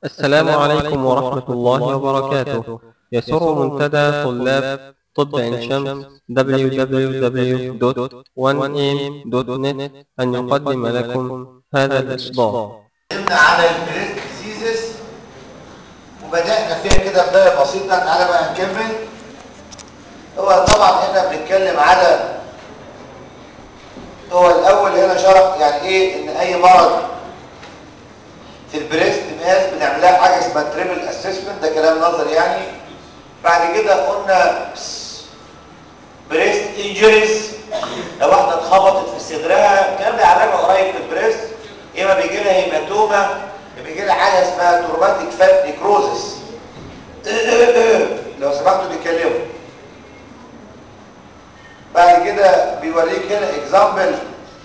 السلام عليكم ورحمة الله وبركاته يسر منتدى طلاب طب عين شمس www.1am.net أن يقدم لكم هذا الإصدار اتكلمنا على البريست ديزيزز وبدأنا فيها كده بداية بسيطة تعالى بقى نكمل هو طبعا هنا بنتكلم على هو الأول هنا شرح يعني إيه إن أي مرض في البريست ماس بنعمل لها حاجة اسمها تريبل اسسمنت ده كلام نظري يعني بعد كده قلنا بريست انجريز لو واحدة اتخبطت في صدرها الكلام ده على قريب في البريست يا اما بيجي لها هيماتوما يا بيجي لها حاجه اسمها تروماتيك فات نيكروزس لو سمحتوا بيتكلموا بعد كده بيوريك هنا اكزامبل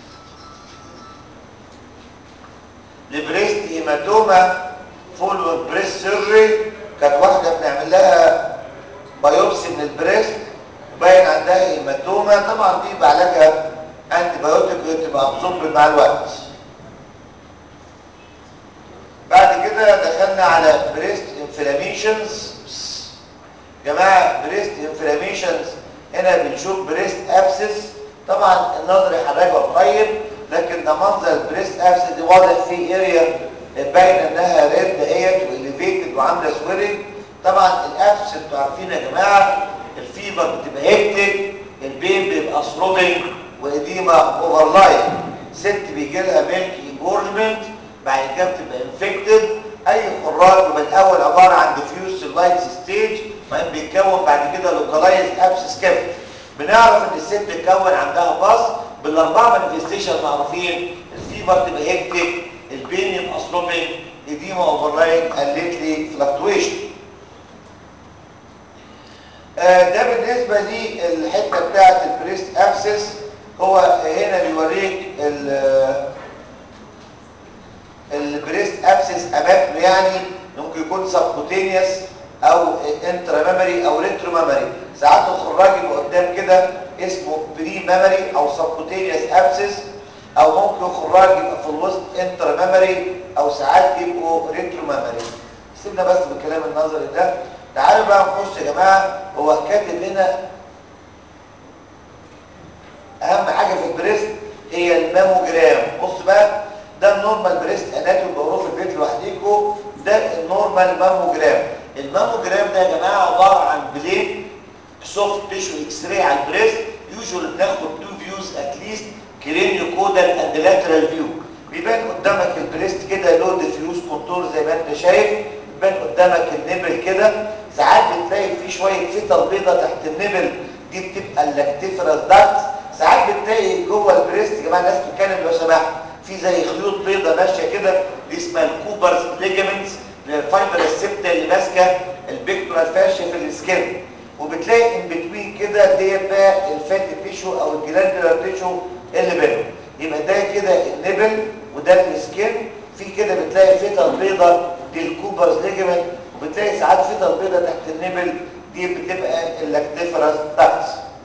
لبريست هيماتوما فول بريست سيرجري كانت واحده بنعمل لها بايوبسي من البريست وباين عندها هيماتوما طبعا دي بعلاجها انتي بايوتيك وتبقى ابزورب مع الوقت بعد كده دخلنا على بريست انفلاميشنز جماعه بريست انفلاميشنز هنا بنشوف بريست ابسس طبعا النظر هراجعه قريب لكن ده منظر البريست ابسس دي واضح في اريا باين انها ريد دهيت واليفيتد وعامله سويرنج طبعا الابسس انتوا عارفين يا جماعه الفيبر بتبقى هيكتك البين بيبقى ثروبنج واديما اوفرلاين ست بيجي لها ميلك انجورجمنت بعد كده بتبقى انفكتد اي خراج بيبقى الاول عباره عن ديفيوز لايتس ستيج بعدين بيتكون بعد كده لوكالايز ابسس كافيتي بنعرف ان الست بتكون عندها باص بالاربعه مانيفستيشن معروفين الفيبر تبقى هيكتك البين يبقى ثروبنج اديما اوفرلاين قلت فلكتويشن ده بالنسبه للحته بتاعه البريست ابسس هو هنا بيوريك البريست ابسس اماكنه يعني ممكن يكون سبكوتينيوس او انترا ميموري او ريترو ميموري ساعات الخراج اللي قدام كده اسمه بري ميموري او سبكوتينيوس ابسس او ممكن خراج يبقى في الوسط انترا ميموري او ساعات يبقوا ريترو ميموري سيبنا بس بالكلام النظري ده تعالوا بقى نخش يا جماعه هو كاتب هنا اهم حاجه في البريست هي الماموجرام بص بقى ده النورمال بريست اناتومي بقروه في البيت لوحديكم ده النورمال ماموجرام الماموجرام ده يا جماعه عباره عن بلين سوفت تيشو اكس راي على البريست يوجوالي بناخد تو فيوز اتليست كرينيو كودال اند لاترال فيو بيبان قدامك البريست كده له ديفيوز كونتور زي ما انت شايف بيبان قدامك النبل كده ساعات بتلاقي في شويه فيتال بيضه تحت النبل دي بتبقى اللاكتيفرس داكتس ساعات بتلاقي جوه البريست يا جماعه الناس بتتكلم لو سمحت في زي خيوط بيضة ماشية كده دي اسمها الكوبرز ليجامنتس الفايبر السبتة اللي ماسكة البيكتورال فاشيا في السكين وبتلاقي ان بتوين كده ديت بقى الفات تيشو او الجلاندولار تيشو اللي بينهم يبقى ده كده النبل وده السكين في كده بتلاقي فيتال بيضة دي الكوبرز ليجامنت وبتلاقي ساعات فيتال بيضة تحت النبل دي بتبقى اللاكتيفرس داكتس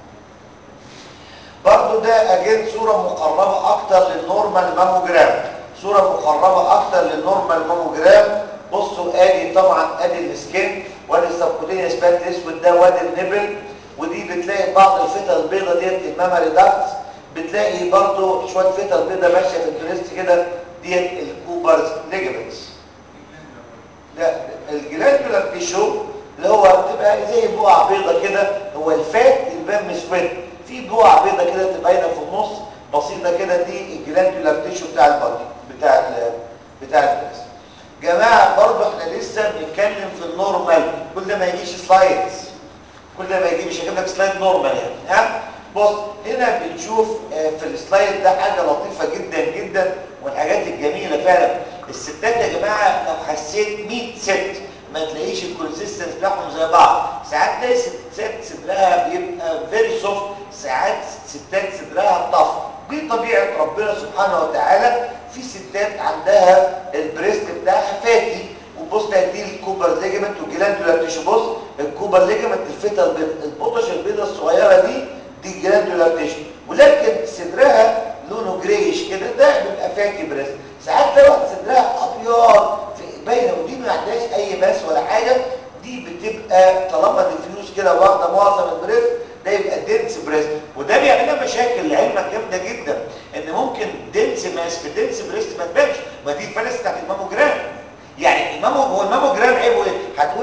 برضو ده اجين صورة مقربة اكتر للنورمال ماموجرام صورة مقربة اكتر للنورمال ماموجرام بصوا ادي طبعا ادي السكين وادي السبكوتينيوس فات الاسود ده وادي النبل ودي بتلاقي بعض الفتل البيضة ديت المامري داكتس بتلاقي برضو شوية فتل بيضة ماشية في البريست كده ديت الكوبرز ليجمنتس لا الجلاندولار تيشو اللي هو بتبقى زي بقع بيضة كده هو الفات البام مسود في بقع بيضه كده تبقى هنا في النص بسيطه كده دي الجلاندولار تيشو بتاع البادي بتاع ال بتاع البريست جماعه برضه احنا لسه بنتكلم في النورمال كل ده ما يجيش سلايدز كل ده ما يجي مش هجيب لك سلايد نورمال يعني ها بص هنا بنشوف في السلايد ده حاجه لطيفه جدا جدا والحاجات الجميله فعلا الستات يا جماعه لو حسيت 100 ست ما تلاقيش الكونسيستنس بتاعهم زي بعض ساعات تلاقي ست صدرها بيبقى فيري سوفت ساعات ستات صدرها طف دي طبيعه ربنا سبحانه وتعالى في ستات عندها البريست بتاعها فاتي وبص دي الكوبر ليجمنت والجلاندولار تيشو بص الكوبر ليجمنت الفيتا البيض البطش البيضه الصغيره دي دي جلاندولار تيشو ولكن صدرها لونه جريش كده ده بيبقى فاتي بريست ساعات تلاقي واحد صدرها ابيض باينه ودي ما عندهاش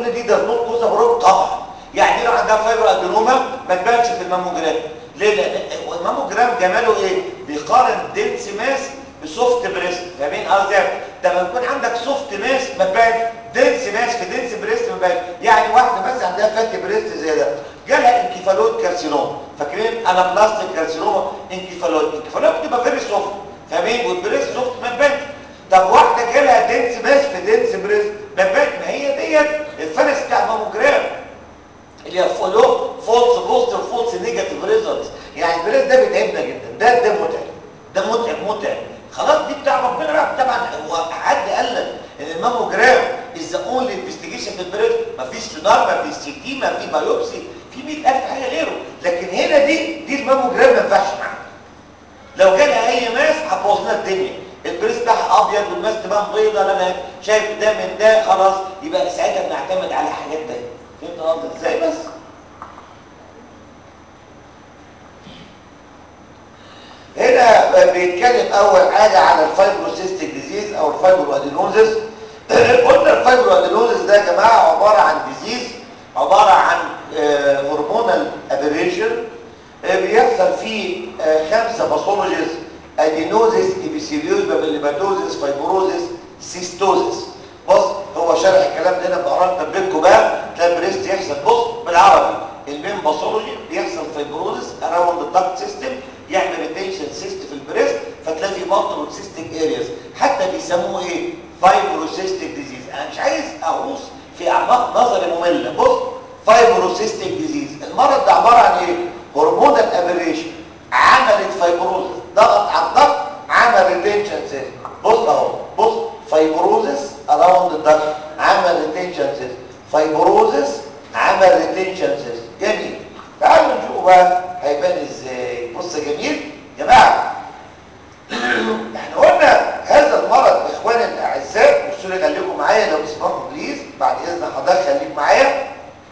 تقول لي دي ده نوت كوزا بروب طبعا يعني لو عندها فايبر ادينوما ما تبانش في الماموجرام ليه لان الماموجرام جماله ايه بيقارن دنس ماس بسوفت بريست فاهمين قصدي ده لما يكون عندك سوفت ماس ما تبان دنس ماس في دنس بريست ما تبان يعني واحده بس عندها فاتي بريست زي ده جالها انكيفالويد كارسينوما فاكرين انا بلاستيك كارسينوما انكيفالويد انكيفالويد بتبقى فيري سوفت فاهمين والبريست سوفت ما تبانش طب واحده جالها دنس ماس في دنس بريست ما تبان ما هي ديت الفرس بتاع الماموجرام اللي هي فولو فولس بوزيتيف فولس نيجاتيف ريزلتس يعني البريس ده بيتعبنا جدا ده ده متعب ده متعب متعب خلاص دي بتاع ربنا بقى طبعا هو حد قال لك ان الماموجرام از ذا اونلي انفستيجيشن في البريس مفيش سونار مفيش سي تي مفيش بايوبسي في 100000 حاجه غيره لكن هنا دي دي الماموجرام ما ينفعش معاها لو جالها اي ماس هتبوظ لنا الدنيا البريس بتاعها ابيض والماس تبان بيضه انا شايف ده من ده خلاص يبقى ساعتها بنعتمد على حاجات تانيه فهمت قصدي ازاي بس هنا بيتكلم اول حاجه على الفايبروسيستيك ديزيز او الفايبروادينوزس قلنا الفايبروادينوزس ده يا جماعه عباره عن ديزيز عباره عن هرمونال ابريشن بيحصل فيه خمسه باثولوجيز ادينوزس ابيثيليوز بابيليماتوزس فايبروزس سيستوزس بص هو شرح الكلام ده هنا بقرا تبليكوا بقى تلاقي بريست يحصل بص بالعربي المين باثولوجي بيحصل فايبروزس اراوند الدكت سيستم يعمل ريتنشن سيست في البريست فتلاقي في مالتيبل سيستيك ارياز حتى بيسموه ايه فايبروسيستيك ديزيز انا مش عايز اغوص في اعماق نظري ممله بص فايبروسيستيك ديزيز المرض ده عباره عن ايه هرمونال ابريشن عملت فايبروزس ضغط على الضغط عمل ريتنشن سيست بص اهو بص فايبروزس اراوند الضغط عمل ريتنشن سيست فايبروزس عمل ريتنشن سيست جميل تعالوا نشوف بقى هيبان ازاي بص يا جميل يا جماعه احنا قلنا هذا المرض اخواني الاعزاء بصوا لي خليكم معايا لو تسمحوا بليز بعد اذن حضرتك خليك معايا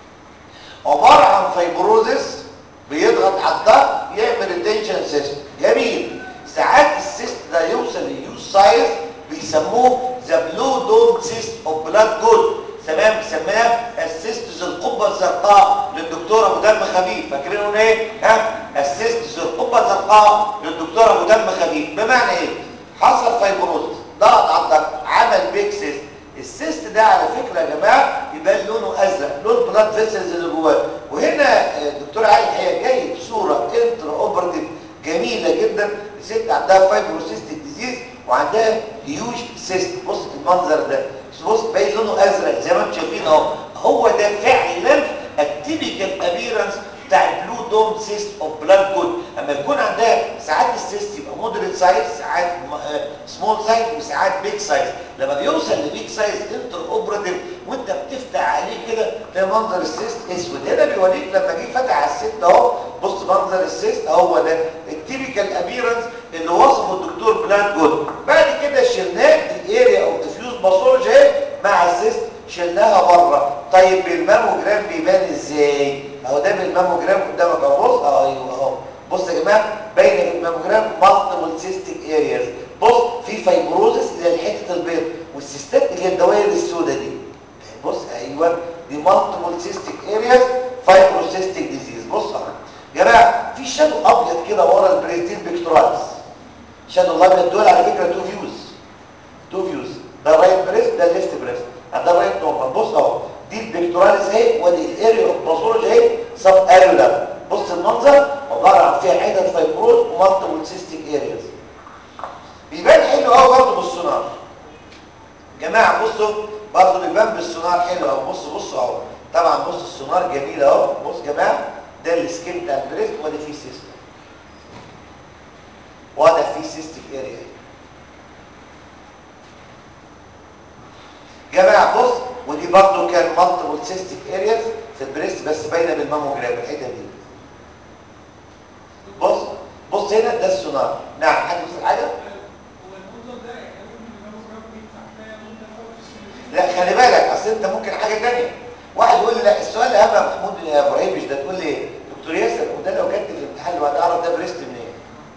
عباره عن فايبروزس بيضغط على الضغط يعمل ريتنشن سيست جميل ساعات السيست ده يوصل لليوز سايز بيسموه ذا بلو دون سيست اوف بلاد جود تمام سماه السيستز القبه الزرقاء للدكتور ابو دم خفيف فاكرينه ايه ها السيستز القبه الزرقاء للدكتور ابو دم خفيف بمعنى ايه حصل فايبروزس ضغط على الضغط عمل بيك سيست السيست ده على فكره يا جماعه يبان لونه ازرق لون بلاد فيسلز اللي جواه وهنا الدكتور علي الحقيقه جايب صوره انترا اوبرتيف جميله جدا الست عندها فايبروسيستيك ديزيز وعندها هيوج سيست بص المنظر ده بص باين لونه ازرق زي ما انتم شايفين اهو هو ده فعلا التيبيكال ابيرنس بتاع البلو دوم سيست اوف بلاد جود اما يكون عندها ساعات السيست يبقى مودريت سايز ساعات سمول سايز وساعات بيج سايز لما بيوصل لبيج سايز انتر اوبراتيف وانت بتفتح عليه كده تلاقي منظر السيست اسود هنا بيوريك لما جه فتح على السيست اهو بص منظر السيست اهو ده التيبيكال ابيرنس اللي وصفه الدكتور بلاد جود بعد كده شلناه الاريا اوف ديفيوز باثولوجي مع السيست شلناها بره طيب بالماموجرام بيبان ازاي اهو ده بالماموجرام قدامك اهو بص اه ايوه اهو بص يا جماعه باين بالماموجرام مالتيبل سيستيك ارياز بص في فايبروزس اللي هي حته البيض والسيستات اللي هي الدوائر السوداء دي بص ايوه دي مالتيبل سيستيك ارياز فايبروسيستيك ديزيز بص اهو يا جماعه في شادو ابيض كده ورا البريستيل بيكتوراليس شادو الابيض دول على فكره تو فيوز تو فيوز ده الرايت بريست ده الليفت بريست ده الرايت نورمال بص اهو دي البيكتوراليس اهي ودي الاريا اوف باثولوجي اهي سب اريولار بص المنظر عباره عن فيها حتت فايبروز ومالتيبل سيستيك ارياز بيبان حلو قوي برضه بالسونار جماعه بصوا برضه بيبان بالسونار حلو اهو بص بص اهو طبعا بص السونار جميل اهو بص يا جماعه ده السكين بتاع البريست وادي فيه سيست واضح فيه سيستيك اريا جماعه بص ودي برضو كان مالتيبل سيستيك ارياز في البريست بس باينه بالماموجرام الحته دي بص بص هنا ده السونار نعم حد يقول حاجه لا خلي بالك اصل انت ممكن حاجه ثانيه واحد يقول لي لا السؤال اهم يا محمود يا ابراهيم مش ده تقول لي دكتور ياسر وده لو جت في الامتحان الواحد اعرف ده بريست منين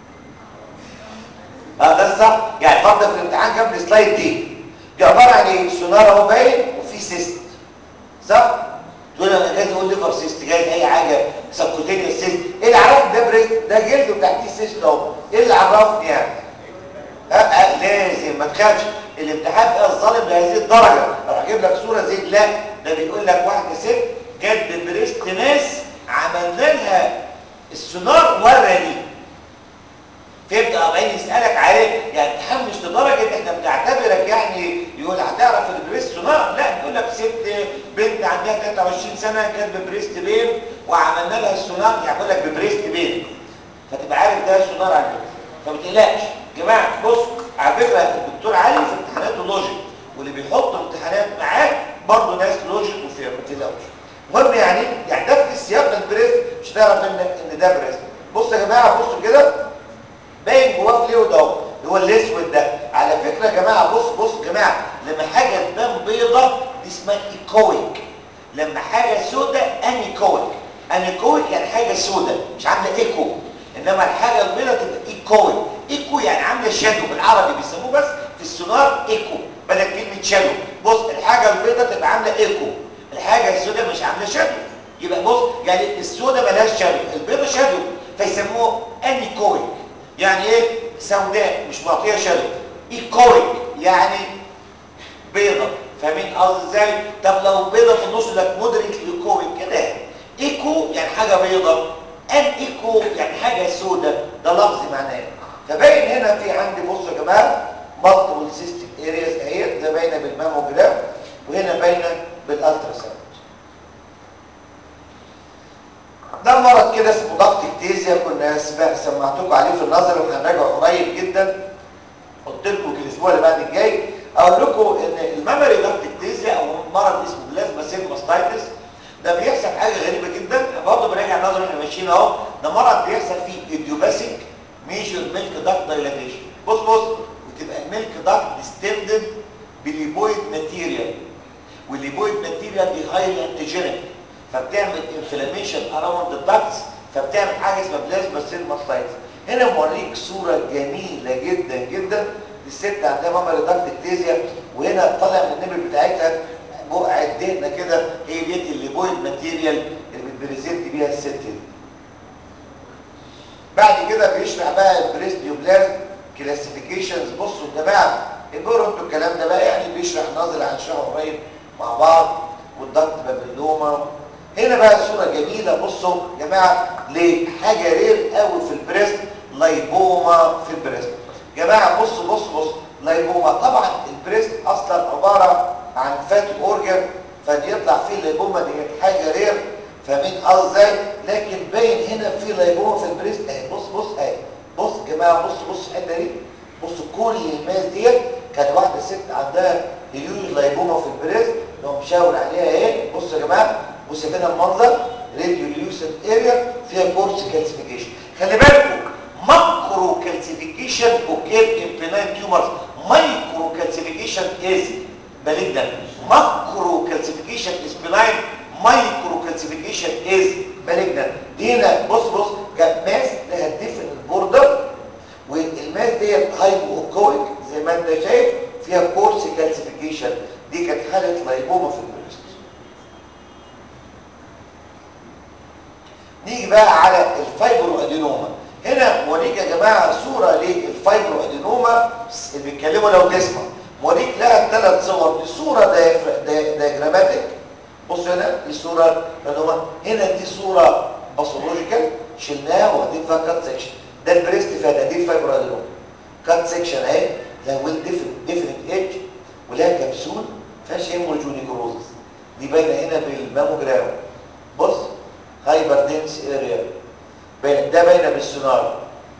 اه ده صح يعني فرض في الامتحان جاب لي سلايد دي دي عباره عن ايه سونار اهو باين وفي سيست صح تقول انا جاي اقول ليفر سيست جاي اي حاجه سبكوتينيوس سيست ايه اللي عرفني ده بريست ده جلد وتحتيه سيست اهو ايه اللي عرفني يعني أه أه لازم ما تخافش الامتحان بقى الظالم لهذه الدرجه لو هجيب لك صوره زي لا ده بيقول لك واحده ست جت ببريست ماس عملنا لها السونار ورا دي فيبدا باين يسالك عليه يعني امتحان مش لدرجه ان احنا بنعتبرك يعني يقول هتعرف البريست سونار لا نقول لك ست بنت عندها 23 سنه كانت ببريست بين وعملنا لها السونار يعني بقول لك ببريست بين فتبقى عارف ده سونار على البريست فما تقلقش يا جماعه بص على فكره الدكتور علي في امتحاناته لوجيك واللي بيحط امتحانات معاه برضه ناس لوجيك وفيها ما تقلقوش المهم يعني يعني ده في سياق البريست مش هتعرف ان ان ده بريست بص يا جماعه بصوا كده باين جواه فلويد اهو اللي هو الاسود ده على فكره يا جماعه بص بص يا جماعه لما حاجه تبان بيضه دي اسمها ايكويك لما حاجه سوداء انيكويك انيكويك يعني حاجه سوداء مش عامله ايكو انما الحاجه البيضاء تبقى ايكويك ايكو يعني عامله شادو بالعربي بيسموه بس في السونار ايكو بدل كلمه شادو بص الحاجه البيضاء تبقى عامله ايكو الحاجه السوداء مش عامله شادو يبقى بص يعني السوداء ملهاش شادو البيضاء شادو فيسموه انيكويك يعني ايه سوداء مش معطيه شادو ايكويك يعني بيضة فاهمين قصدي ازاي طب لو بيضة في النص لك مدرك ايكويك كده ايكو يعني حاجة بيضة ان ايكو يعني حاجة سوداء ده لفظ معناه فباين هنا في عندي بصوا يا جماعه مالتيبل سيستم ارياز اهي ده باينه بالماموجرام وهنا باينه بالالترا ساوند ده مرض كده اسمه ضغط اكتيزيا كنا سمعتكم عليه في النظر وهنراجعه قريب جدا قلت لكم في الاسبوع اللي بعد الجاي اقول لكم ان الميموري ضغط اكتيزيا او مرض اسمه بلازما سيل ماستايتس ده بيحصل حاجه غريبه جدا برضه براجع النظر واحنا ماشيين اهو ده مرض بيحصل فيه ايديوباثيك ميجر ميلك داكت دايلاتيشن بص بص وتبقى الميلك داكت ديستندد بليبويد ماتيريال والليبويد ماتيريال دي هايلي انتيجينيك فبتعمل انفلاميشن اراوند الداكتس فبتعمل حاجه اسمها بلازما سيل ماستايتس هنا موريك صوره جميله جدا جدا للست عندها مامري داكت اكتيزيا وهنا طالع من النبل بتاعتها بقعه دهنه كده هي ديت الليبويد ماتيريال اللي بتبريزنت بيها الست دي بعد كده بيشرح بقى البريست ديوبلاز كلاسيفيكيشنز بصوا يا جماعه اجروا انتوا الكلام ده بقى يعني بيشرح ناظر هنشرحه قريب مع بعض والضغط بابلوما هنا بقى صوره جميله بصوا يا جماعه لحاجه رير قوي في البريست لايبوما في البريست يا جماعه بصوا بصوا بصوا لايبوما طبعا البريست اصلا عباره عن فات اورجن فبيطلع فيه اللايبوما دي حاجه رير فاهمين قصدي ازاي لكن باين هنا في لايبوما في البريست اهي بص بص اهي بص يا جماعه بص بص الحته دي بصوا كل الماس ديت كانت واحده ست عندها هيوج لايبوما في البريست لو مشاور عليها ايه بصوا يا جماعه بصوا كده المنظر راديو ليوسنت اريا فيها كورس كالسيفيكيشن خلي بالكم ماكرو كالسيفيكيشن اوكي ان بناين تيومرز مايكرو كالسيفيكيشن از malignant ماكرو كالسيفيكيشن از بناين مايكرو كالسيفيكيشن از malignant دي هنا بص بص جاب ماس لها ديفن البوردر والماس ديت هايبوكويك زي ما انت شايف فيها كورس كالسيفيكيشن دي كانت حاله لايبوما في البريست نيجي بقى على الفايبرو ادينوما هنا موريك يا جماعه صوره للفايبرو ادينوما اللي بيتكلموا لو تسمع موريك لها ثلاث صور دي صوره دايجراماتيك بصوا هنا دي صوره ادينوما هنا دي صوره باثولوجيكال شلناها واخدين فيها كات سيكشن ده البريست فات دي الفايبرو ادينوما كات سيكشن اهي لها ويل ديفرنت ايدج ولها كبسول فيهاش هيموجونيكروزس دي باينه هنا بالماموجرام بص هايبر دنس اريا ده باينه بالسونار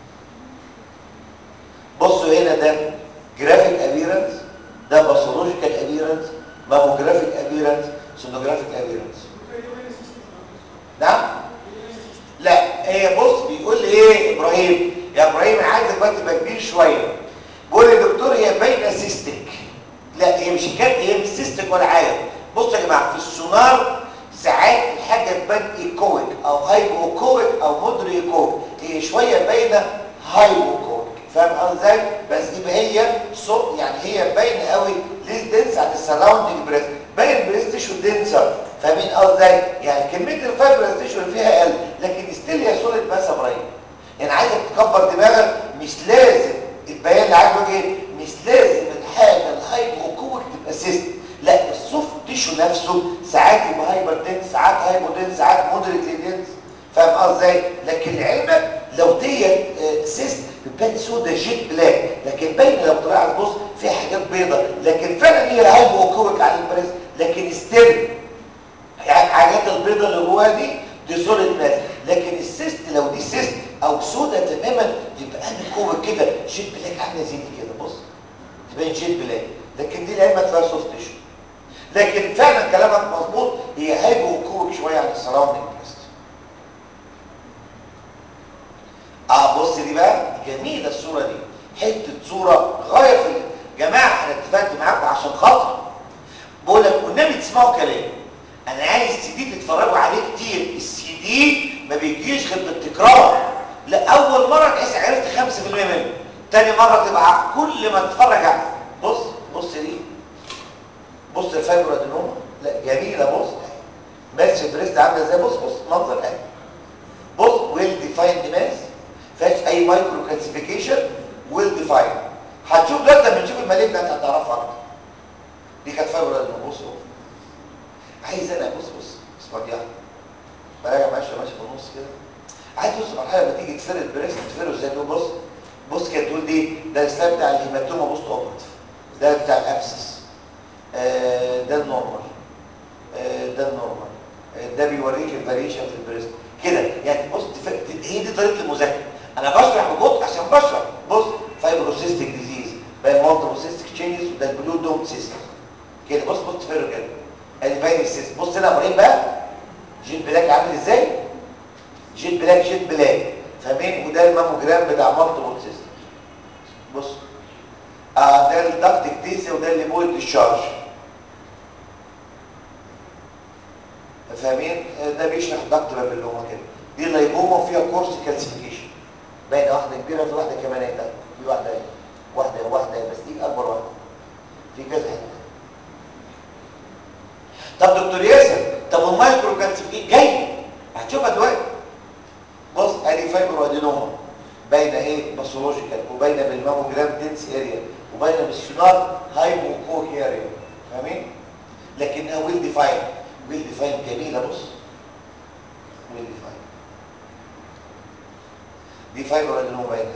بصوا هنا ده جرافيك ابيرنس ده باثولوجيكال ابيرنس ماموجرافيك ابيرنس سونوجرافيك ابيرنس نعم لا هي بص بيقول لي ايه ابراهيم يا ابراهيم انا عايزك بقى تبقى كبير شويه بقول لي دكتور هي باينه سيستك لا هي مش كانت هي مش سيستك ولا حاجه بصوا يا جماعه في السونار ساعات الحاجه تبان ايكويك او هايبوكويك او مودريكويك هي شويه باينه هايبوكويك فاهم قصدي ازاي بس يبقى هي صوت يعني هي باينه قوي ليس دنس عن السراوندنج بريست باين بريست تيشو دنسر فاهمين قصدي يعني كميه الفايبرس تيشو اللي فيها اقل لكن ستيل هي سوليد ماس ابراهيم يعني عايزك تكبر دماغك مش لازم البيان اللي عاجبك ايه مش لازم الحاجه الهايبوكويك تبقى سيست لا السوفت تيشو نفسه ساعات يبقى هايبر دنس ساعات هايبو دنس ساعات مودريتلي دنس فاهم قصدي لكن لعلمك لو ديت سيست بتبان سودا جيت بلاك لكن باينه لو طلعت بص فيها حاجات بيضة لكن فعلا هي هايبوكويك على البريس لكن ستيل يعني الحاجات البيضة اللي جواها دي دي سوليد ماس لكن السيست لو دي سيست او سودا تماما تبقى انكوبك كده جيت بلاك عامله زي دي كده بص تبان جيت بلاك لكن دي العلمة فيها سوفت تيشو لكن فعلا كلامك مظبوط هي هايبوكويك شويه عن السراوندنج بريست اه بص دي بقى جميله الصوره دي حته صوره غايه في جماعه انا اتفقت معاكم عشان خاطر بقول لك والنبي تسمعوا كلامي انا عايز السي دي تتفرجوا عليه كتير السي دي ما بيجيش غير بالتكرار لا اول مره تحس عرفت 5% منه تاني مره تبقى كل ما تتفرج على بص بص دي بص الفايبر ادينوما لا جميله بص ماتش بريست عامله ازاي بص بص منظر اهي بص ويل ديفايند ماس فيهاش اي مايكرو كلاسيفيكيشن ويل ديفايند هتشوف دلوقتي لما تشوف الماليه ده انت هتعرفها اكتر دي كانت فايبر ادينوما بص اهو عايز انا بص بص اسمع دي براجع ماشي ماشي في النص كده عايز بص مرحله لما تيجي تفرد البريست تفرده ازاي تقول بص بص كده تقول دي ده السلاب بتاع الهيماتوما بوست اوبرتيف ده بتاع الابسس آه ده النورمال آه ده النورمال آه ده بيوريك الفاريشن في البريست كده يعني بص هي دي طريقه المذاكره انا بشرح ببطء عشان بشرح بص فايبروسيستيك ديزيز باين مالتيبوسيستيك تشينجز وده البلو دوم سيستم كده بص بص تفرق كده ادي باين السيستم بص هنا يا ابراهيم بقى جيت بلاك عامل ازاي جيت بلاك جيت بلاك فاهمين وده الماموجرام بتاع مالتيبل سيستم بص اه ده الدكت كتيسي وده اللي بويد الشارج فاهمين ده بيشرح ضغط بابلوما كده دي لايبوما فيها كورس كالسيفيكيشن باينه واحده كبيره في واحده كمان اهي في واحده اهي واحده واحده بس دي اكبر واحده في كذا حته طب دكتور ياسر طب المايكرو كالسيفيكيشن جاي هتشوفها دلوقتي بص ادي فايبرو ادينوما باينه ايه باثولوجيكال وباينه بالماموجرام دنس اريا وباينه بالسونار هايبوكوك اريا فاهمين لكنها ويل ديفاين ويل ديفاين جميله بص ويل ديفاين دي فايبر ادينوما باينه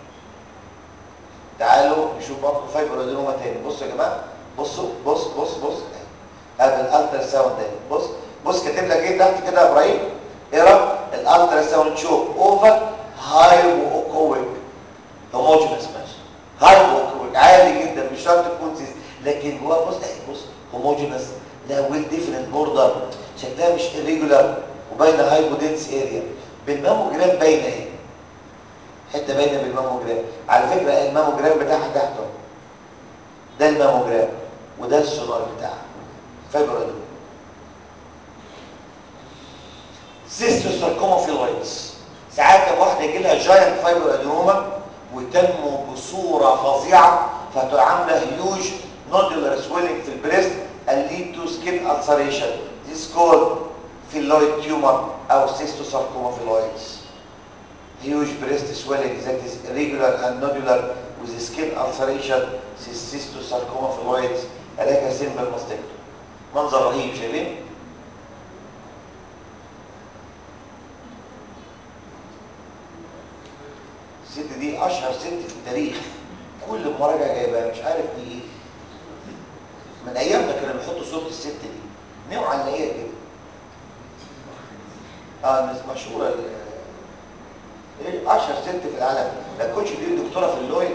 تعالوا نشوف برضه فايبر ادينوما تاني بصوا يا جماعه بصوا بص بص بص قبل الالترا ساوند ده بص بص كاتب لك ايه تحت كده يا ابراهيم اقرا الالترا ساوند شو اوفر هايبوكويك هوموجينس ماشي هايبوكويك عالي جدا مش شرط تكون سيس لكن جواه بص اهي بص هوموجينس لها ويل ديفرنت بوردر شكلها مش irregular وباينه هايبودنس اريا بالماموجرام باينه اهي حته باينه بالماموجرام على فكره الماموجرام بتاعها تحته ده الماموجرام وده السونار بتاعها فايبر ادوم سيستوساركوما فيلويدز ساعات لما واحده يجي لها جاينت فايبر ادينوما وتنمو بصوره فظيعه فتبقى عامله هيوج نودولار سويلنج في البريست and lead to skin ulceration. This is called phylloid tumor or cystosarcoma phylloids. Huge breast swelling that is irregular and nodular with skin ulceration, cystosarcoma phylloids, علاجها simple mastectomy. منظر رهيب شايفين؟ الست دي اشهر ست في التاريخ كل مراجعه جايبها مش عارف دي ايه من ايامنا كانوا بيحطوا صوره الست دي نوعا نلاقيها كده اه الناس مشهوره ايه اشهر ست في العالم ما تكونش دي دكتوره في اللوي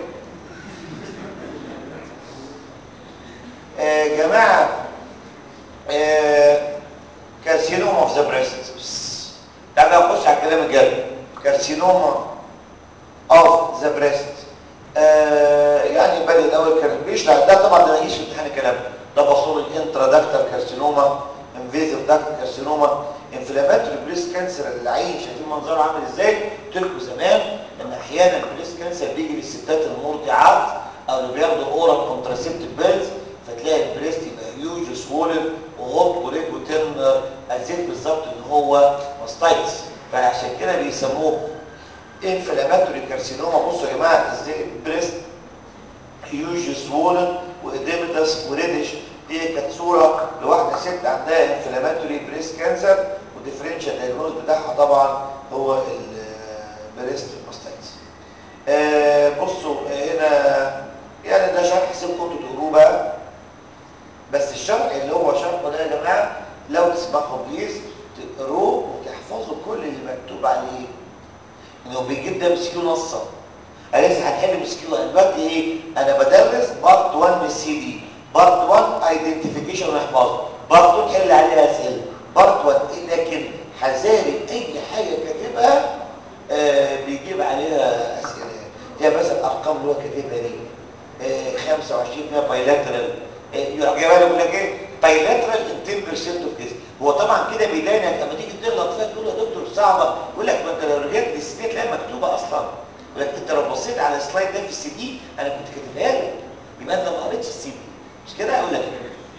آه جماعه آه كارسينوما اوف ذا بريست تعالى نخش على الكلام الجد كارسينوما اوف ذا بريست آه يعني بدأ الاول كان بيشرح ده طبعا ده نجيش في امتحان الكلام ده بصول الانترادكتال كارسينوما انفيزيف داكت كارسينوما انفلاماتوري بريست كانسر العين شايفين منظره عامل ازاي قلت لكم زمان ان احيانا البريست كانسر بيجي للستات المرضعات او اللي بياخدوا اورال كونتراسيبتيف بيلز فتلاقي البريست يبقى هيوج سوولن وهوت وريد وتنر ازيد بالظبط ان هو ماستايتس فعشان كده بيسموه انفلاماتوري كارسينوما بصوا يا جماعه ازاي بريست هيوج سوولن واديمتس وريدش دي كانت صوره لواحده ست عندها انفلاماتوري بريست كانسر وديفرنشال دايجنوز بتاعها طبعا هو البريست ماستايتس آه بصوا هنا يعني ده شرح سيبكم انتوا تقروه بقى بس الشرح اللي هو شرحه ده يا جماعه لو تسمحوا بليز تقروه وتحفظوا كل اللي مكتوب عليه انه بيجيب ده مسكيو نصا انا لسه هنحل مسكيو انا دلوقتي ايه انا بدرس بارت 1 من السي دي بارت 1 ايدنتيفيكيشن ونحفظه بارت 2 تحل عليها اسئله بارت 1 لكن حذاري اي حاجه كاتبها آه بيجيب عليها اسئله زي مثلا الارقام اللي هو كاتبها دي آه 25 فيها بايلاترال يعجبها يقول لك ايه بايلاترال ان 10% اوف كيس هو طبعا كده بيدينك لما تيجي تغلط فيها تقول يا دكتور صعبه يقول لك ما انت لو رجعت للسي دي تلاقيها مكتوبه اصلا يقول لك انت لو بصيت على السلايد ده في السي دي انا كنت كاتبها لك يبقى انت ما قريتش السي دي مش كده اقول لك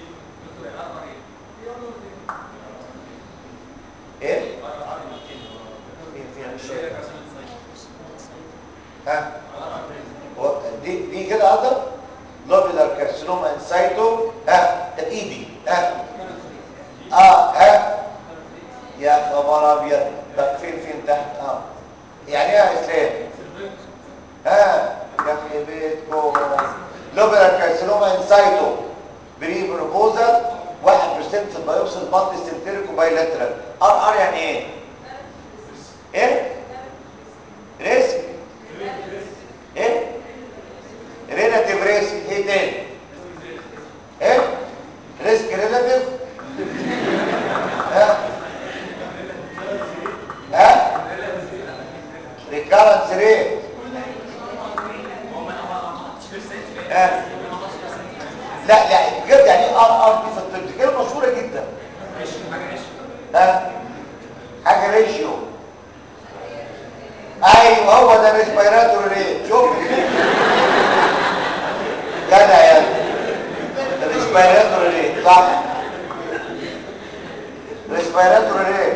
ايه ها هو دي دي كده قدر لوبيلار كارسينوما انسايتو ها ده ايدي ها اه ها يا خبر ابيض طب فين فين تحت اه يعني ايه يا اسلام ها يا بيتكم لوبيلار كارسينوما انسايتو بري بروبوزال 1% في البيوبسي المالتي سنتريكو بايلاترال ار ار يعني ايه ايه ريسك ايه ريلاتيف ريسك ايه تاني ايه ريسك ريلاتيف ها ها ريكارنس ريت ها لا لا بجد يعني ايه ار ار دي في الطب دي كلمه مشهوره جدا ها حاجه ريشيو ايوه هو ده ريسبيراتوري ريت شوف جدع يا ريسبيراتوري ريت صح ريسبيراتوري ريت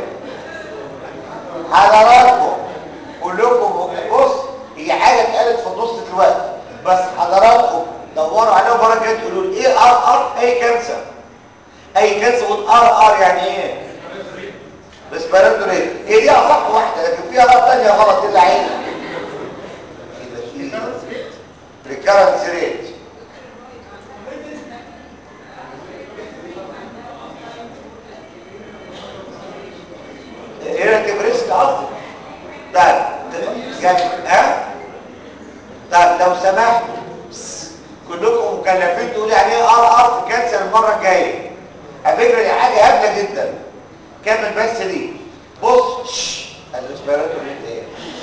حضراتكم كلكم بص هي حاجه اتقالت في نص الوقت بس حضراتكم دوروا عليها مره كده تقولوا لي ايه ار ار اي كانسر اي كانسر قول ار ار يعني ايه ريسبيراتوري ريت هي دي اصح واحده لكن في ار ثانيه غلط ايه اللي عايزها ريكارنس ريت ريلاتيف ريسك قصدي طيب جميل ها طيب لو سمحتوا كلكم مكلفين تقولوا يعني ايه ار ار في كانسر المره الجايه على فكره دي حاجه هبله جدا كمل بس دي بص الريسبيراتوري ايه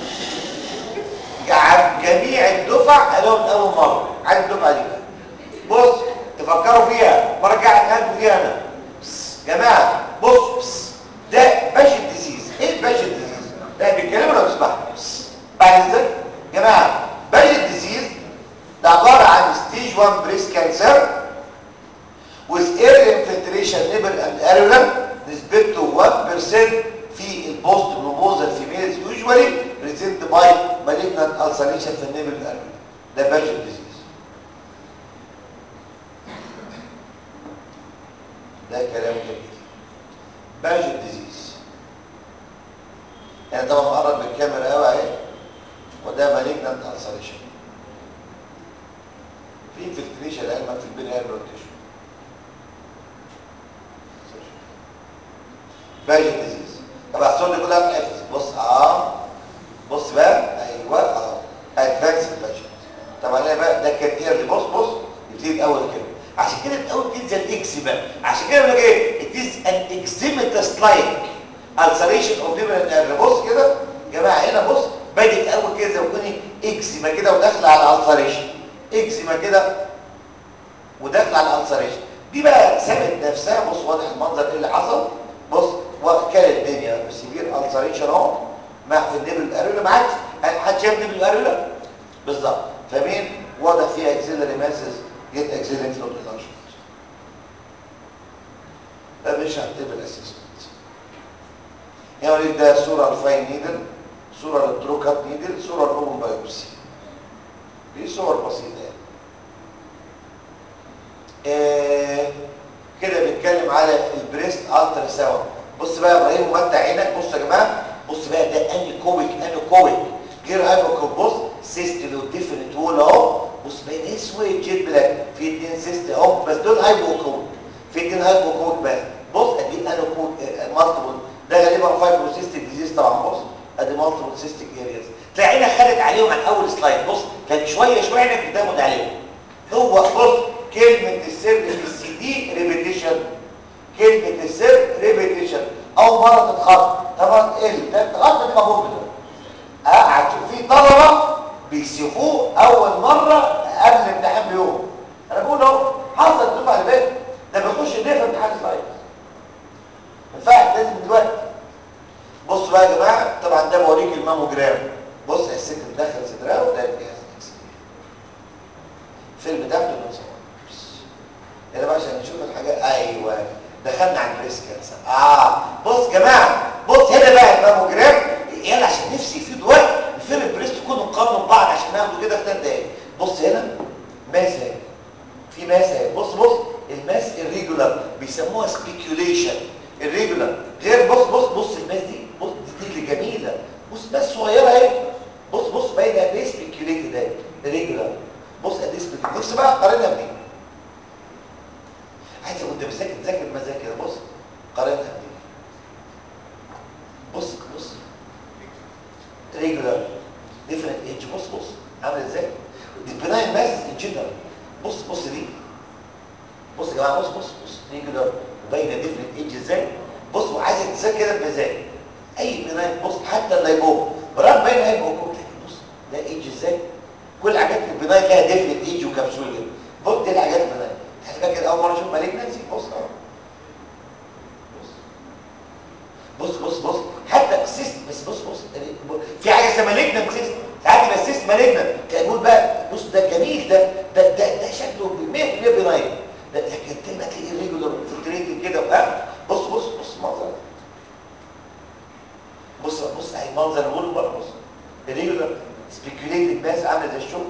جميع الدفع قالوا من اول مره عايز الدفعه دي بص تفكروا فيها مره جايه قلبوا فيها انا جماعه بص بص ده باشا ديزيز ايه باشا ديزيز ده بيتكلموا لو تسمعوا بعد ازاي جماعه باشا ديزيز ده عباره عن ستيج 1 بريست كانسر with air infiltration nipple and areola نسبته 1% في البوست بروبوزال فيميلز يوجوالي بريزنت باي malignant ulceration في النيبل areola ده باشا ديزيز ده كلام جميل باجت ديزيز يعني طبعا مقرب بالكاميرا قوي اهي وده مالجنانت السريشن في انفلتريشن علما في البين اير روتيشن باجت ديزيز طب الصور دي كلها بتحفظ بص اه بص بقى ايوه اه ادفانس باجت طبعا انا بقى ده كان ايرلي بص بص يبتدي الاول كده عشان كده الاول بتنزل الاكس بقى عشان كده بقول لك ايه it is an eczematous like ulceration of liver and بص كده يا جماعه هنا بص بادئ الاول كده زي ما يكون اكزيما كده وداخله على الالسريشن اكزيما كده وداخله على الالسريشن دي بقى سابت نفسها بص واضح المنظر ايه اللي حصل بص وكانت الدنيا سيفير السريشن اهو مع في النبل الاريولا معاك حد شايف نبل الاريولا بالظبط فمين واضح فيها اكسيلري ماسز جيت اكسيلري فلوت انرجمنت نشرح التيبل اسسمنت هنا وليد ده صوره الفاين نيدل صوره للتروكات نيدل صوره الاوبن بايوبسي دي صور بسيطه يعني آه كده بنتكلم على البريست الترا ساوند بص بقى يا ابراهيم ومتع عينك بص يا جماعه بص بقى ده اني كويك اني كويك غير هايبوكوب بص سيست له ديفرنت وول اهو بص بين اسود جيت بلاك في اتنين سيست اهو بس دول هايبوكوب في اتنين هايبوكوب بس بص ادي اني كويك مالتيبل ده غالبا فايبروسيستيك ديزيز طبعا بص ادي مالتيبل سيستيك ارياز تلاقي عينك خدت عليهم على اول سلايد بص كان شويه شويه عينك بتاخد عليهم هو بص كلمه السر في السي دي ريبيتيشن كلمه السر ريبيتيشن اول مره تتخط طبعا ال ده الخط دي مفهوم ده اه هتشوف في طلبه بيسيبوه اول مره قبل الامتحان بيوم انا بقول اهو حصل الدفعه اللي فاتت ده بيخش ليه في امتحان سلايد ما ينفعش لازم دلوقتي بصوا بقى يا جماعه طبعا ده بوريك الماموجرام بص الست مدخل صدرها وده الجهاز اكس الفيلم ده بدون نصور هنا بقى عشان نشوف الحاجات ايوه دخلنا على البريس كانسر اه بص يا جماعه بص هنا بقى الماموجرام يلا عشان نفسي في دلوقتي الفيلم البريس يكونوا مقارنوا ببعض عشان ناخده كده في ثلاث دقايق بص هنا ماس اهي في ماس اهي بص بص الماس الريجولار بيسموها سبيكيوليشن الريجولار غير بص بص بص الماس دي بص دي, دي اللي جميله بص ماس صغيره اهي بص بص باينه قد ايه سبيكيوليتد اهي ريجولار بص قد ايه سبيكيوليتد نفسي بقى اقارنها بدي عايز وانت بتذاكر تذاكر مذاكر بص قارنها بدي بص بص ريجولار ديفرنت ايدج بص بص عامل ازاي دي بناين ماس ان جنرال بص بص دي بص يا جماعه بص بص بص ريجولار وباينه ديفرنت ايدج ازاي بص وعايزك تذاكر كده بمزاج اي بناين بص حتى اللايبوم برغم باين هايبوكوم لكن بص ده ايدج ازاي كل حاجات في البناين لها ديفرنت ايدج وكبسول كده بص دي الحاجات البناين خلي بالك اول مره اشوف مالجنسي بص اهو بص بص بص حتى سيست بس بص بص في حاجه اسمها مالجنت سيست ساعات يبقى السيست مالجنت تلاقي يقول بقى بص ده جميل ده ده ده, ده شكله 100% بناين ده لكن كلمه تلاقيه ريجولار فلتريتد كده ها بص بص بص منظر بص بص اهي منظر الول بقى بص ريجولار سبيكيوليتد ماس عامله زي الشغل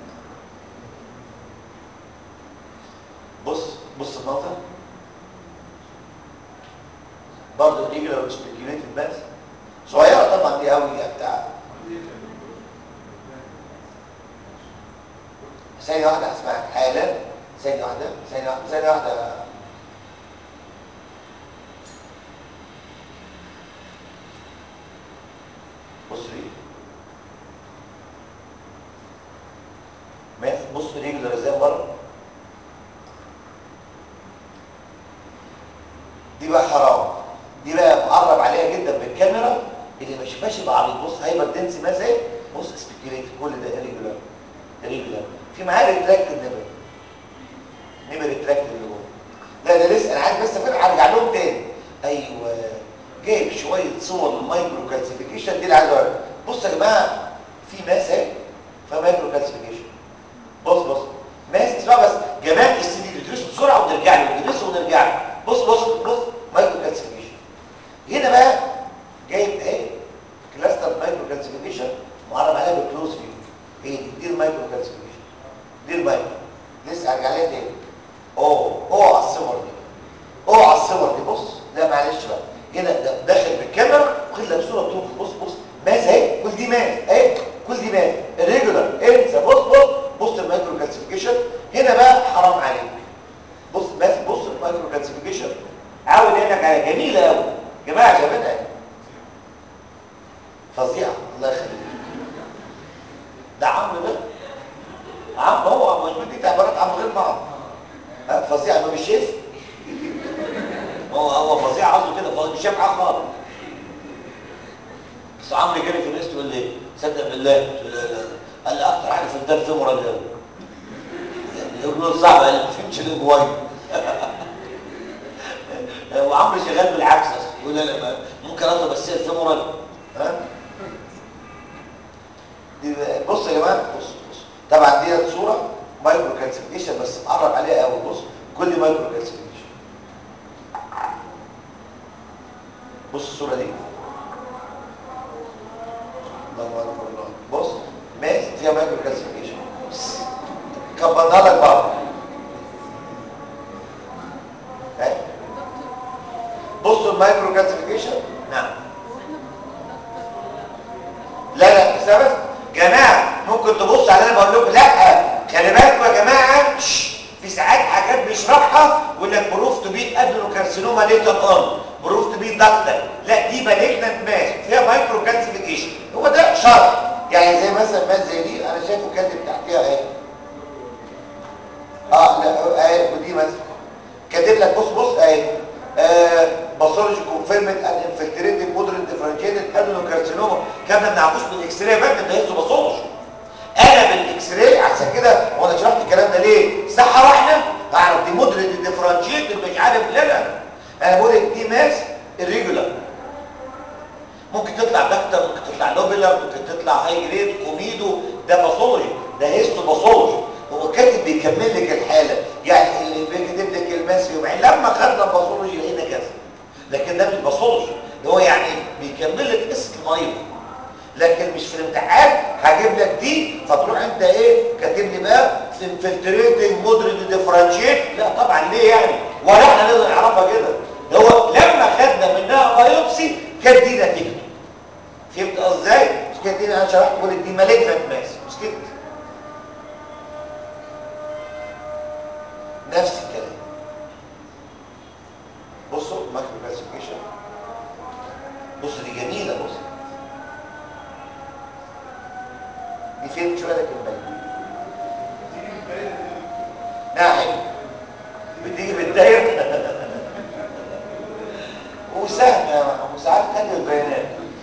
بص بص المنظر برضه ريجولار سبيكيوليتد ماس صغيره طبعا دي قوي بتاع ثانيه واحده هسمعك حالا ثانيه واحده ثانيه واحده ثانيه واحده بص لي ماس بص ريجولار ازاي بره دي بقى حرام دي بقى مقرب عليها جدا بالكاميرا اللي ما يشوفهاش يبقى عبيط بص هايبر دنس ماس اهي بص سبيكيوليت كل ده ريجولار ريجولار في معاه ريتراكت النبر نبر ريتراكت اللي جوه لا ده لسه انا عايز بس افرق هرجع لهم تاني ايوه جايب شويه صور للمايكرو كالسيفيكيشن دي اللي عايز اوريها بص يا جماعه في ماس اهي فيها مايكرو كالسيفيكيشن بص بص ماس اسمع بس جمال السي دي ندرسه بسرعه ونرجع له ندرسه ونرجع له بص بص بص مايكرو كالسيفيكيشن هنا بقى جايب اهي كلاستر مايكرو كالسيفيكيشن معرب عليها بالكلوز فيو ايه دي دي المايكرو كالسيفيكيشن دي المايكرو لسه هرجع لها تاني اوه اوه على الصور دي اوه على الصور دي بص لا معلش بقى هنا ده داخل بالكاميرا واخد لك صوره بتوف بص بص ماس اهي كل دي ماس اهي كل دي ماس الريجولار انسى بص بص بص المايكرو كالسيفيكيشن هنا بقى حرام عليك بص ماس بص المايكرو كالسيفيكيشن عاود عينك على جميله قوي يا جماعه شايفينها فظيعه الله يخليك ده عمرو ده عمرو هو مش بدي تعبيرات عمرو غير بعض فظيع ما مش شايف هو هو فظيع قصده كده فظيع مش شايف حاجه خالص بس عمرو جري في الناس تقول لي صدق بالله قلت له لا لا قال لي اكتر حاجه في الدم فيمورال قوي يقول له صعب قال لي ما فهمش ليه جواي وعمرو شغال بالعكس اصلا يقول لا لا ممكن اطلب بس الفيمورال ها دي بص يا جماعه بص بص طبعا دي صوره مايكرو كالسيفيكيشن بس مقرب عليها قوي بص كل مايكرو كالسيفيكيشن بص الصوره دي الله اكبر الله بص ماس فيها مايكرو كالسيفيكيشن كبرنا لك بره اهي بصوا المايكرو كالسيفيكيشن نعم لا لا بس بس جماعه ممكن تبص على اللي انا بقول لكم لا خلي بالكم يا جماعه شش. في ساعات حاجات بيشرحها يقول لك بروف تو بي ادنوكارسينوما ليتر اون بروف تو بي دكتر لا دي مالجنت ماس فيها مايكرو كالسيفيكيشن هو ده شرح يعني زي مثلا ماس زي دي انا شايفه كاتب تحتيها اهي اه لا اهي ودي مثلا كاتب لك بص بص اهي باثولوجي كونفيرمد ان انفلتريتد مودريت ديفرنشيتد ادنوكارسينوما كان ما بنعرفوش من الاكس راي بقى ده هيستو باثولوجي انا بالاكس راي عشان كده وانا شرحت الكلام ده ليه صح واحده اعرف دي مودريت ديفرنشيتد مش عارف لا لا انا بقول لك دي ماس الريجولار ممكن تطلع دكتور ممكن تطلع لوبيلر ممكن تطلع هاي جريد كوميدو ده باثولوجي ده هيستو باثولوجي هو كاتب بيكمل لك الحاله يعني اللي بيكتب لك الماس يوم لما خدنا باثولوجي لقينا كذا لكن ده مش باثولوجي ده هو يعني بيكمل لك اسم المريض لكن مش في الامتحان هجيب لك دي فتروح انت ايه كاتب لي بقى انفلتريتنج مودريت ديفرنشيت لا طبعا ليه يعني ولا احنا نقدر نعرفها كده ده هو لما خدنا منها بايوبسي كانت دي نتيجته فهمت ازاي مش كده دي انا شرحت بقول لك دي مالجنت ماس مش كده نفس الكلام بصوا مايكرو كلاسيفيكيشن بص دي جميله بص دي فين شويه لكن باينه ناحيه بتيجي بالدايره وسهل يا محمود وساعات تانية البيانات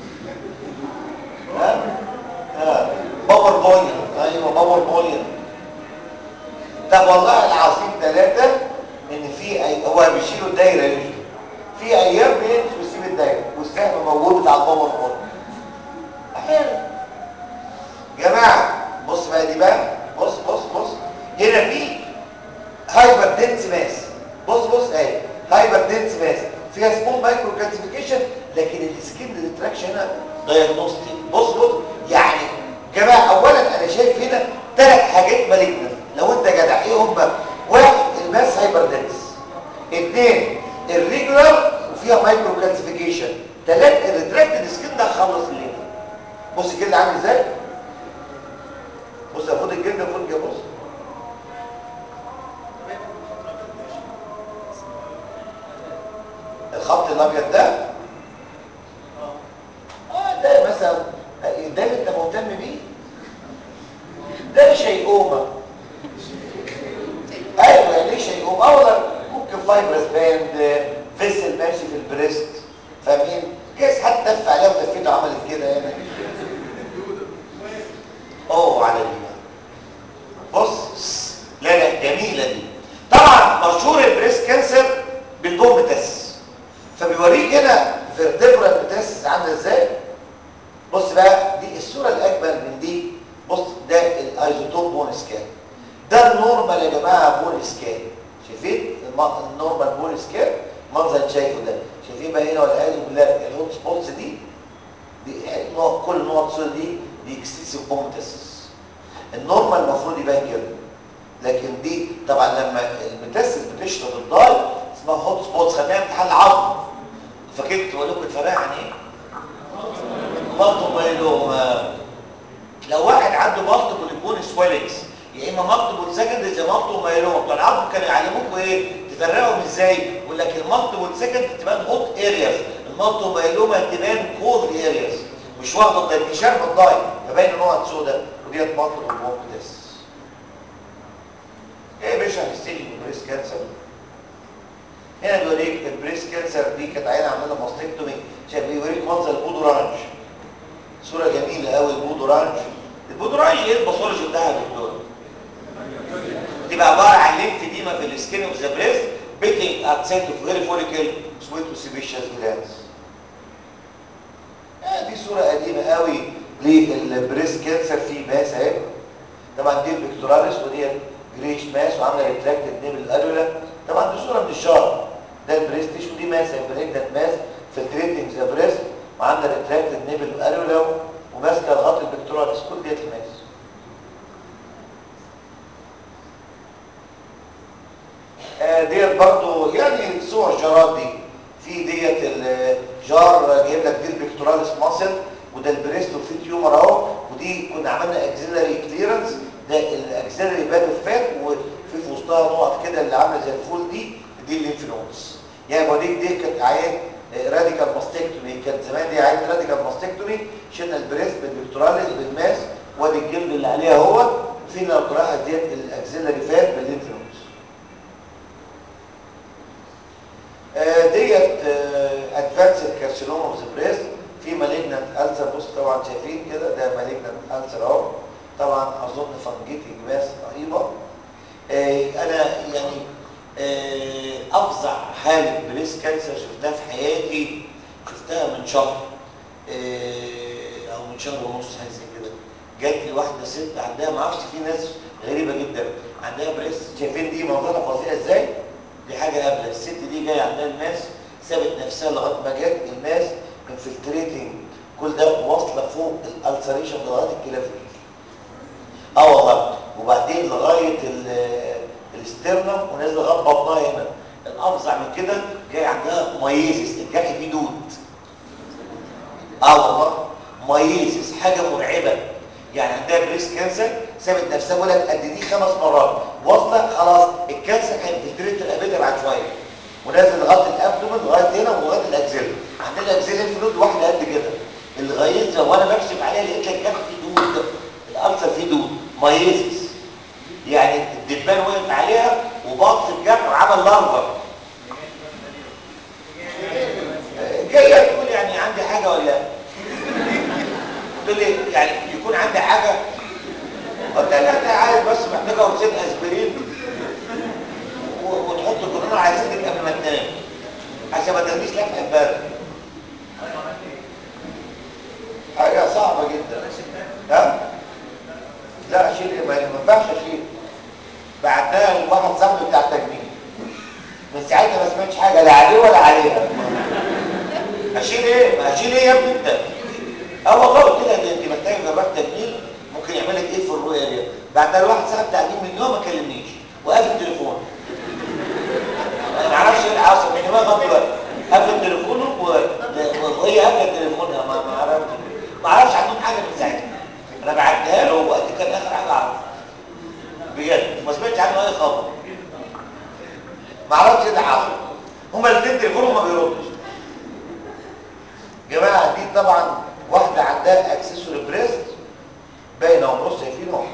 ها ها باور بوينت ايوه باور بوينت طب والله العظيم ثلاثة ان في أي... هو بيشيلوا الدايرة يوجد في ايام بيمشي بيسيب الدايرة والسهم موجود بتاع الباور بوينت احيانا جماعة بص بقى دي بقى بص بص بص هنا في هايبر دنس ماس بص بص اهي هايبر دنس ماس فيها سمول مايكرو كالسيفيكيشن لكن السكين ريتراكشن هنا دايجنوستيك بص بص يعني جماعة اولا انا شايف هنا ثلاث حاجات مالجنة لو انت جدع ايه هم واحد الماس هايبر دنس اثنين الريجولار وفيها مايكرو كالسيفيكيشن ثلاث الريتراكتد سكين ده خلص الليل بص الجلد عامل ازاي بص يا فوت الجلد فوت الجلد بص الخط الابيض ده اه ده مثلا ده اللي انت مهتم بيه ده شيئومه ايوه يعني ليه شيئومه اولا ممكن فايبرس باند فيسل ماشي في البريست فاهمين كيس حد دف عليها ودفيته عملت كده يعني اوه على دي بص لا لا جميله دي طبعا مشهور البريست كانسر بالبوم تس فبيوريك هنا فيرتبرال ميتاسيس عامله ازاي بص بقى دي الصوره الاجمل من دي بص ده الايزوتوب بون سكان ده النورمال يا جماعه بون سكان شايفين النورمال بون سكان المنظر اللي شايفه ده شايفين بقى هنا والعياذ بالله الهوت سبوتس دي دي نوع كل نوع الصوره دي دي اكستنسيف بون ميتاسيس النورمال المفروض يبان كده لكن دي طبعا لما الميتاسيس بتشرب الضاي اسمها هوت سبوتس خليها امتحان العظم فكنت بقول لكم الفرق عن ايه مالتو مايلوما لو واحد عنده مالتيبل يكون سويلنجز يا اما مالتيبل سكند زي مالتيبل مايلوما بتوع العظم كانوا يعلموكم ايه تفرقهم ازاي يقول لك المالتيبل سكند تبان هوت ارياز المالتيبل مايلوما تبان كولد ارياز مش واخده ده دي شرب الضاي فباين نقط سودا وديت مالتيبل بومب تيست ايه يا باشا هنستيج بريست كانسر هنا بيوريك البريست كانسر دي كانت عينه عامله ماستكتومي شايف بيوريك منظر البودو رانش صوره جميله قوي البودو رانش البودو رانش ايه الباثولوجي بتاعها يا دكتور بتبقى عباره عن ليمف ديما في السكين اوف ذا بريست بيتنج ات سيت اوف فيري فوليكل سويت وسيبيشيس جلاندز دي صوره قديمه قوي للبريست كانسر في ماس اهي طبعا دي البكتوراليس ودي جريش ماس وعامله ريتراكتد نيبل الاريولا طبعا دي صوره من الشارع ده البريستيش ودي ماس بريجنت ماس فلتريتنج ذا بريست وعندنا ريتراكتد نيبل اريولا وماسكه الغط البكتوراليس كل ديت الماس آه ديت برضو يعني صور جارات دي في ديت الجار جايب لك دي البكتوراليس ماسل وده البريست وفي تيومر اهو ودي كنا عملنا اكسيلري كليرنس ده الاكسيلري باد اوف فات وفي في وسطها نقط كده اللي عامله زي الفول دي دي الليمفنودز يعني بوريك دي كانت عين راديكال ماستكتومي كانت زمان دي عين راديكال ماستكتومي شلنا البريست بالبكتوراليس بالماس وادي الجلد اللي عليها هو فينا لو طلعت ديت الاكسيلري فات بالليمفنودز ديت ادفانسد كارسينوما اوف ذا بريست في مالجنت ألسر بص طبعا شايفين كده ده مالجنت ألسر اهو طبعا اظن فنجيتنج ماس رهيبه آه انا يعني آه افظع حاله بريست كانسر شفتها في حياتي شفتها من شهر آه او من شهر ونص حاجه زي كده جات لي واحده ست عندها ما اعرفش في ناس غريبه جدا عندها بريست شايفين دي منظرها فظيع ازاي دي حاجه قابله الست دي جايه عندها الماس سابت نفسها لغايه ما جت الماس انفلتريتنج كل ده واصله فوق الالسريشن لغايه الكلافيكل اه والله وبعدين لغايه الاسترنم ونازله لغايه بطنها هنا الافظع من كده جاي عندها مايزس الجرح فيه دود اه والله مايزس حاجه مرعبه يعني عندها بريست كانسر سابت نفسها بقول لك قد دي خمس مرات واصله خلاص الكانسر هينفلتريت رقبتها بعد شويه ونازل لغايه الابدومن لغايه هنا ولغايه الاكزيل عندنا الاكزيل الفلود واحده قد كده الغيظه وانا بكشف عليها لقيت لك الجرح فيه دود الالسر فيه دود مايزس يعني الدبان وقف عليها وباط في الجرح وعمل لارفا جايه تقول يعني عندي حاجه ولا لا تقول لي يعني يكون عندي حاجه قلت لها انت عايز بس محتاجه قرصين اسبرين وتحط كورونا على سنك قبل ما تنام عشان ما ترميش لفحه بارد حاجه صعبه جدا ها لا اشيل ايه ما ينفعش اشيل بعتها لواحد صاحبي بتاع التجميل من ساعتها ما سمعتش حاجه لا عليه ولا عليها اشيل ايه ما اشيل ايه يا ابني انت اه والله قلت لها انت محتاجه جراح تجميل ممكن يعمل لك ايه في الرو اريا بعتها لواحد صاحب تعليم من يوم ما كلمنيش وقافل التليفون انا ما اعرفش ايه اللي حصل من دماغي لغايه دلوقتي قافل تليفونه وهي قافله تليفونها ما ما اعرفش ما اعرفش عنهم حاجه من ساعتها انا بعتها له وقت كان اخر حاجه اعرفها بجد ما سمعتش عنه اي خبر ما اعرفش ايه اللي حصل هما الاثنين تليفونهم ما بيردش جماعه دي طبعا واحده عندها اكسسوري بريست باينه ونص شايفينه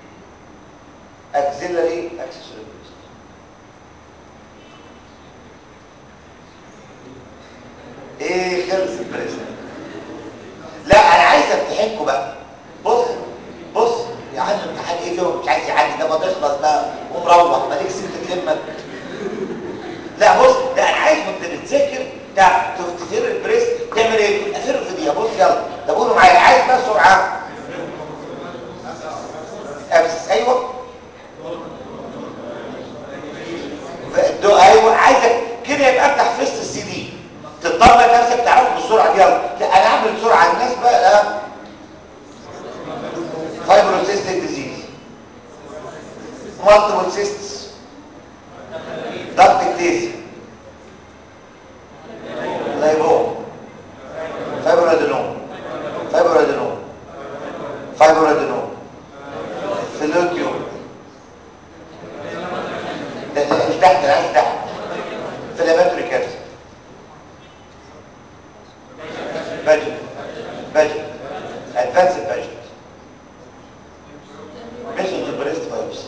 اكسيلري اكسسوري بريست ايه خلص البريست لا انا عايز امتحنكم بقى بص بص يا عم امتحان ايه فيه مش عايز يعدي ده ما تخلص بقى ومروح مالك سكت تلمك لا بص ده انا عايز وانت بتذاكر تعرف تفتكر البريس تعمل ايه افر في دقيقه بص يلا ده قولوا معايا عايز بقى سرعه ابسس ايوه دو ايوه عايزك كده يبقى انت حفظت السي دي تطمن نفسك تعرفه بالسرعه دي يلا لا انا اعمل بسرعه الناس بقى فايبروسيستيك ديزيز مالتيبل سيستس ضغط كتير لايبوم فايبرادينوم فايبرادينوم فايبرادينوم فيلوتيوم ده اللي تحت انا عايز تحت فيلامنتري كانسر باجت باجت ادفانسد باجت ميثود بريست بايوبسي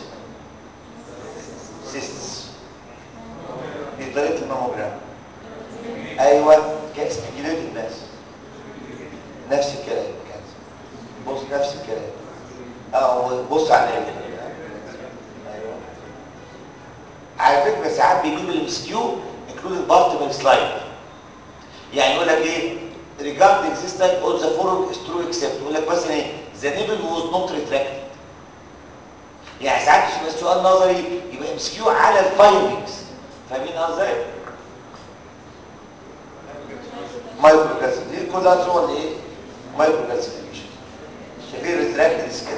سيستس دي طريقه الماموجرام ايوه كاسبيكيليت الناس نفس الكلام كانسر بص نفس الكلام اه بص على ايه ايوه على فكره ساعات بيجيب الامسكيو انكلود بارت من سلايد يعني يقول لك ايه regard existence of the following is true except يقول لك مثلا ايه the nipple was not retracted يعني ساعات مش بس سؤال نظري يبقى امسكيو على الفايندنجز فاهمين ازاي مايكرو كالسيفيكيشن دي كلها صور لايه مايكرو كالسيفيكيشن شايفين ريتراكتد سكين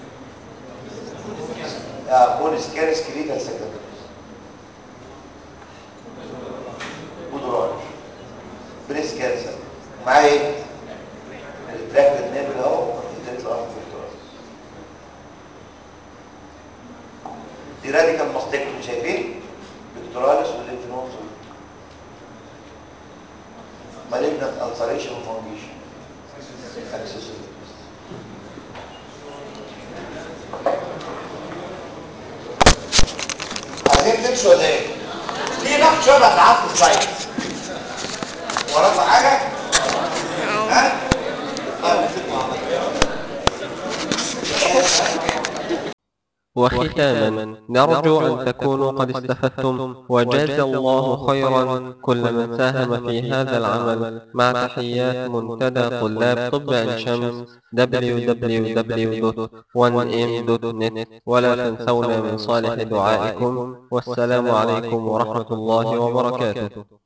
يا بون سكين سكريتال سكندري بودران بريس كانسر معايا ايه ريتراكتد نيبل اهو تطلع في الدكتوراه دي راديكال ماستكتومي شايفين بكتوراليس والليمف نودز malignant ulceration formation accessory عايزين تمشوا ولا ايه؟ في ناخد شويه ابعاد في السلايد وراك حاجه؟ ها؟ وختاما نرجو أن تكونوا قد استفدتم وجاز الله خيرا كل من ساهم في هذا العمل مع تحيات منتدى طلاب طب عين شمس www.1m.net ولا تنسونا من صالح دعائكم والسلام عليكم ورحمة الله وبركاته